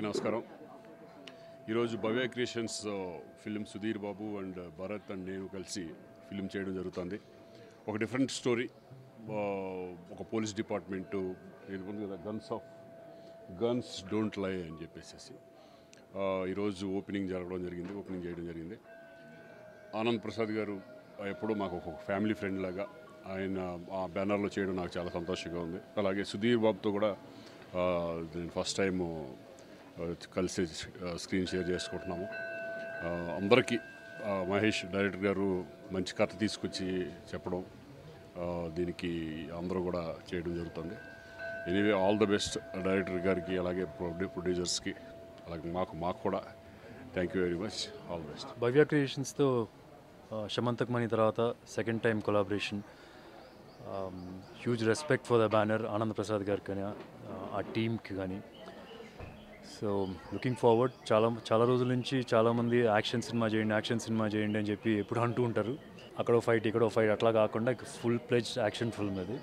నమస్కారం ఈరోజు Bhavya creations film Sudheer Babu and Bharat and నేను కలిసి ఫిలిం చేయడం జరుగుతుంది ఒక డిఫరెంట్ స్టోరీ ఒక పోలీస్ డిపార్ట్మెంటు ఇది ఉంది కదా guns of guns don't lie అని చెప్పేసి ఆ, ఈరోజు ఓపెనింగ్ జరగడం జరిగింది ఓపెనింగ్ చేయడం జరిగింది ఆనంద్ ప్రసాద్ గారు ఎప్పుడూ మాకు ఒక ఫ్యామిలీ ఫ్రెండ్ లాగా ఆయన ఆ బ్యానర్లో చేయడం నాకు చాలా సంతోషంగా ఉంది అలాగే సుధీర్ బాబుతో కూడా ఆ, నేను ఫస్ట్ టైం కలిసి ఆ, స్క్రీన్ షేర్ చేసుకుంటున్నాము ఆ, అందరికీ ఆ, మహేష్ డైరెక్టర్ గారు మంచి కథ తీసుకొచ్చి చెప్పడం ఆ, దీనికి అందరూ కూడా చేయడం జరుగుతుంది anyway all the best director గారికి అలాగే ప్రొడ్యూ ప్రొడ్యూసర్స్కి అలాగే మాకు మాకు కూడా thank you very much all the best Bhavya క్రియేషన్స్తో శమంతక్ మనీ తర్వాత second time collaboration huge respect for the banner Anand Prasad గారికి కానీ ఆ టీమ్కి కానీ సో లుకింగ్ ఫార్వర్డ్ చాలా చాలా రోజుల నుంచి చాలామంది యాక్షన్ సినిమా చేయండి యాక్షన్ సినిమా చేయండి అని చెప్పి ఎప్పుడు అంటూ ఉంటారు అక్కడో ఫైట్ ఇక్కడో ఫైట్ అట్లా కాకుండా ఫుల్ ప్లెజ్ యాక్షన్ ఫిల్మ్ అది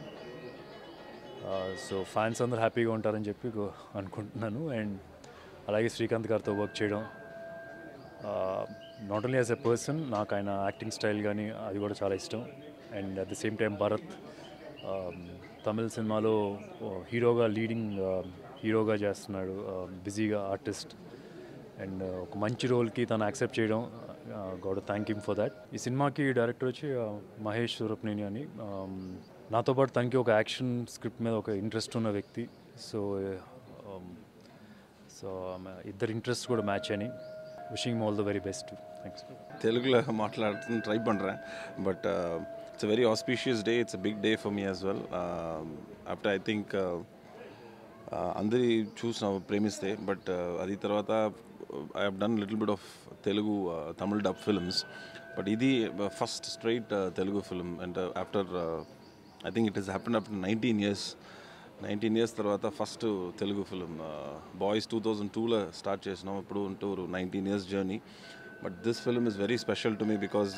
సో ఫ్యాన్స్ అందరూ హ్యాపీగా ఉంటారని చెప్పి గో- అనుకుంటున్నాను అండ్ అలాగే శ్రీకాంత్ గారితో వర్క్ చేయడం not only as a person నాకు ఆయన యాక్టింగ్ స్టైల్ కానీ అది కూడా చాలా ఇష్టం and at the same time Bharath తమిళ సినిమాలో హీరోగా లీడింగ్ హీరోగా చేస్తున్నాడు బిజీగా ఆర్టిస్ట్ అండ్ ఒక మంచి రోల్కి తను యాక్సెప్ట్ చేయడం గౌడ్ థ్యాంక్ యూ ఫర్ దాట్ ఈ సినిమాకి డైరెక్టర్ వచ్చి uh, మహేష్ సూరప్నేని అని um, నాతో పాటు తనకి ఒక యాక్షన్ స్క్రిప్ట్ మీద ఒక ఇంట్రెస్ట్ ఉన్న వ్యక్తి సో సో ఇద్దరు ఇంట్రెస్ట్ కూడా మ్యాచ్ అని wishing all the very best thanks తెలుగులో మాట్లాడుతున్న ట్రై பண்ணுறேன் but it's very auspicious day it's big day for me as well after I think అందరి చూసిన ప్రేమిస్తే బట్ అది తర్వాత I have done little bit of Telugu Tamil dub films but ఇది first straight Telugu film and after I think it is happen after nineteen years nineteen years తర్వాత first Telugu film Boys two thousand టూలో start చేసినాం ఇప్పుడు ఉంటూ nineteen years journey but this film is very special to me because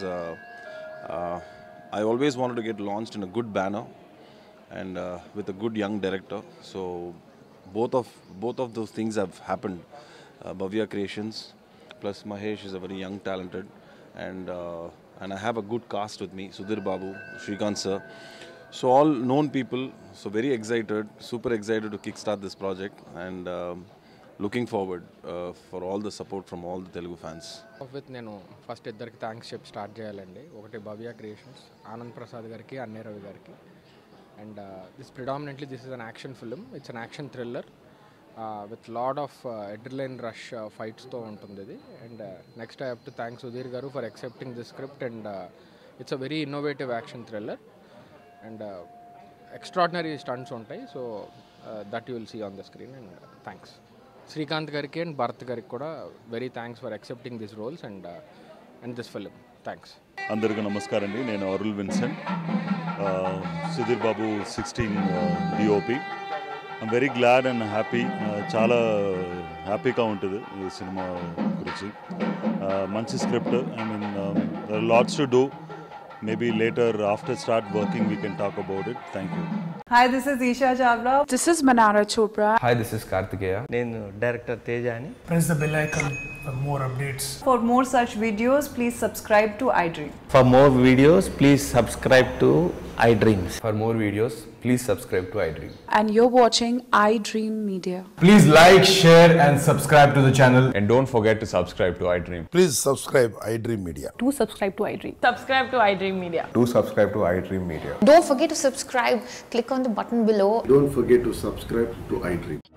I always want to get launched in a good banner and uh, with a good young director. So both of both of those things have happened. Uh, Bhavya Creations plus Mahesh is a very young, talented, and uh, and I have a good cast with me: Sudhir Babu, Shrikant sir. So all known people. So very excited, super excited to kickstart this project, and um, looking forward uh, for all the support from all the Telugu fans. With నేను first ఇద్దరికి thanks చెప్పి start చేయాలండి ఒకటి భవ్య creations Anand Prasad గారికి అన్నయ్య రవి గారికి and this predominantly this is an action film it's an action thriller with lot of adrenaline rush ఫైట్స్తో ఉంటుంది ఇది and next I have to thank Sudheer గారు for accepting this script and it's a very innovative action thriller and extraordinary stunts ఉంటాయి so that you will see on the screen and thanks Srikanth గారికి and Bharath గారికి కూడా very thanks for accepting this roles and and this film thanks అందరికీ నమస్కారం అండి నేను అరుల్ విన్సెంట్ ఆ, Sudheer Babu sixteen DOP I'm very glad and happy చాలా హ్యాపీగా ఉంటుంది ఈ సినిమా గురించి ఆ, మంచి script I mean lots to do maybe later after start working we can talk about it thank you Hi, this is Isha Chavla. This is Manara Chopra. Hi this is Karthikeya నేను director Teja అని press the bell icon for more updates. For more such videos, please subscribe to iDream. For more videos please subscribe to iDreams for more videos please subscribe to iDream And you're watching iDream Media. Please like, share, and subscribe to the channel. And don't forget to subscribe to iDream Please subscribe iDream Media. Do subscribe to iDream. Subscribe to iDream Media. To subscribe to iDream Media Don't forget to subscribe. Click on the button below Don't forget to subscribe to iDream.